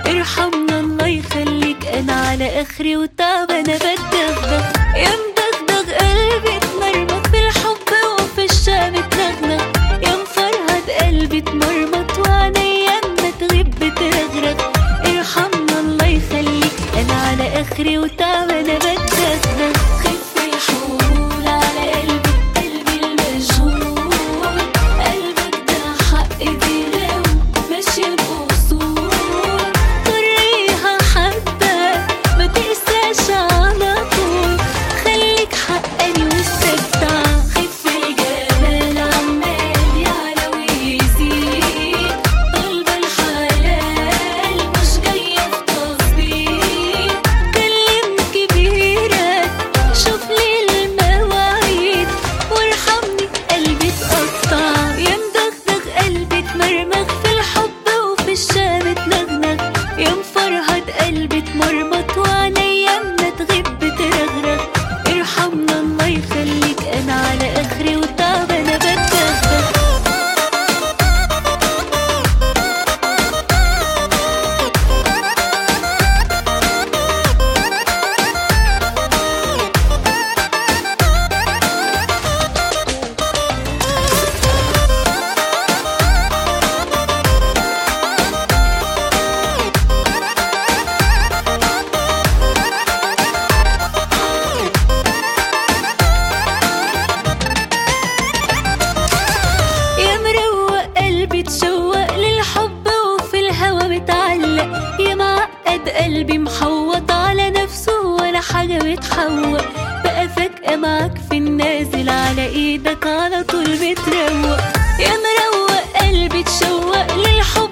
ارحمنا الله يخليك انا على اخري وتعبانه بتدغدغ يا مدغدغ قلبي اتمرمط في الحب وفي الشام اتنغنغ يا مفرهد قلبي اتمرمط وعينيا ما تغيب بترغرغ ارحمنا الله يخليك انا على اخري وتعبانه بتدغدغ خف الحمول على قلبي قلبي المشغول قلبك ده حق دراوي ماشية بأصول طريها حبة ما تقساش على طول خليك حقاني واستمتع خف الجمال عمال يعلى ويزيد طالبة الحلال مش جاية في تصبير كلم كبيرك شوف لي المواعيد وارحمني قلبي اتقطع يا مدغدغ قلبي اتمرمغ في الحب وفي الشام اتنغنغ يا مفرهد قلبي اتمرمط وعينيا ما تغيب بترغرغ ارحمنا الله يخليك انا على اخري وتعبانه بتدغدغ يا مروق قلبي تشوق للحب وفي الهوى متعلق يا معقد قلبي محوط على نفسه ولا حاجة بتحوق بقى فجأة معاك في النازل على ايدك على طول بتروق يا مروق قلبي تشوق للحب